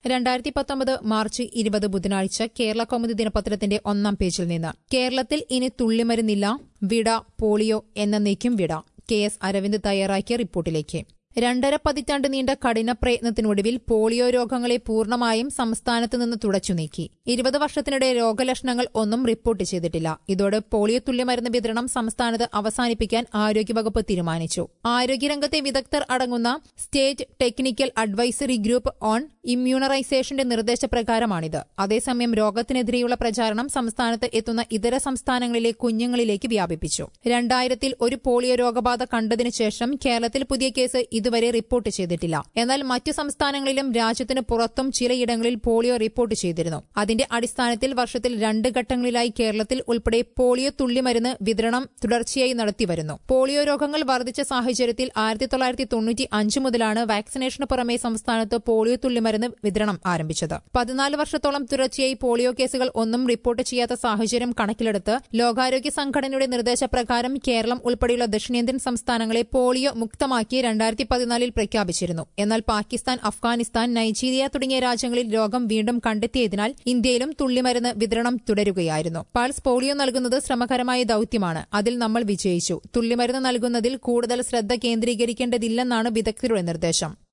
രണ്ടായിരത്തി പത്തൊമ്പത് മാർച്ച് ഇരുപത് ബുധനാഴ്ച കേരള കൗമുദി ദിനപത്രത്തിന്റെ ഒന്നാം പേജിൽ നിന്ന് കേരളത്തിൽ ഇനി തുള്ളിമരുന്നില്ല വിട പോളിയോ എന്നേക്കും വിട കെ എസ് അരവിന്ദ് തയ്യാറാക്കിയ റിപ്പോർട്ടിലേക്ക് രണ്ടര പതിറ്റാണ്ട് നീണ്ട കഠിന പ്രയത്നത്തിനൊടുവിൽ പോളിയോ രോഗങ്ങളെ പൂർണ്ണമായും സംസ്ഥാനത്ത് നിന്ന് തുടച്ചു നീക്കി ഇരുപത് വർഷത്തിനിടെ രോഗലക്ഷണങ്ങൾ ഒന്നും റിപ്പോർട്ട് ചെയ്തിട്ടില്ല ഇതോടെ പോളിയോ തുല്യമരുന്ന് വിതരണം സംസ്ഥാനത്ത് അവസാനിപ്പിക്കാൻ ആരോഗ്യവകുപ്പ് തീരുമാനിച്ചു ആരോഗ്യരംഗത്തെ വിദഗ്ധർ അടങ്ങുന്ന state technical advisory group on ഇമ്മ്യൂണറൈസേഷന്റെ നിർദ്ദേശപ്രകാരമാണിത് അതേസമയം രോഗത്തിനെതിരെയുള്ള പ്രചാരണം സംസ്ഥാനത്ത് എത്തുന്ന ഇതര സംസ്ഥാനങ്ങളിലെ കുഞ്ഞുങ്ങളിലേക്ക് വ്യാപിപ്പിച്ചു രണ്ടായിരത്തിൽ ഒരു പോളിയോ രോഗബാധ കണ്ടതിനു ശേഷം കേരളത്തിൽ പുതിയ കേസ് ഇതുവരെ റിപ്പോർട്ട് ചെയ്തിട്ടില്ല എന്നാൽ മറ്റു സംസ്ഥാനങ്ങളിലും രാജ്യത്തിന് പുറത്തും ചിലയിടങ്ങളിൽ പോളിയോ റിപ്പോർട്ട് ചെയ്തിരുന്നു അതിന്റെ അടിസ്ഥാനത്തിൽ വർഷത്തിൽ രണ്ട് ഘട്ടങ്ങളിലായി കേരളത്തിൽ ഉൾപ്പെടെ പോളിയോ തുള്ളിമരുന്ന് വിതരണം തുടർച്ചയായി നടത്തിവരുന്നു പോളിയോ രോഗങ്ങൾ വർദ്ധിച്ച സാഹചര്യത്തിൽ ആയിരത്തി തൊള്ളായിരത്തി തൊണ്ണൂറ്റി അഞ്ച് മുതലാണ് വാക്സിനേഷന് പുറമെ സംസ്ഥാനത്ത് പോളിയോ തുള്ളിമരുന്ന് വിതരണം ആരംഭിച്ചത് പതിനാല് വർഷത്തോളം തുടർച്ചയായി പോളിയോ കേസുകൾ ഒന്നും റിപ്പോർട്ട് ചെയ്യാത്ത സാഹചര്യം കണക്കിലെടുത്ത് ലോകാരോഗ്യ സംഘടനയുടെ നിർദ്ദേശപ്രകാരം കേരളം ഉൾപ്പെടെയുള്ള ദക്ഷിണേന്ത്യൻ സംസ്ഥാനങ്ങളെ പോളിയോ മുക്തമാക്കി രണ്ടായിരത്തി പതിനാലിൽ പ്രഖ്യാപിച്ചിരുന്നു എന്നാൽ പാകിസ്ഥാൻ അഫ്ഗാനിസ്ഥാൻ നൈജീരിയ തുടങ്ങിയ രാജ്യങ്ങളിൽ രോഗം വീണ്ടും കണ്ടെത്തിയതിനാൽ ഇന്ത്യയിലും തുള്ളിമരുന്ന് വിതരണം തുടരുകയായിരുന്നു പൾസ് പോളിയോ നൽകുന്നത് ശ്രമകരമായ ദൌത്യമാണ് അതിൽ നമ്മൾ വിജയിച്ചു തുള്ളിമരുന്ന് നൽകുന്നതിൽ കൂടുതൽ ശ്രദ്ധ കേന്ദ്രീകരിക്കേണ്ടതില്ലെന്നാണ് വിദഗ്ധരുടെ നിർദ്ദേശം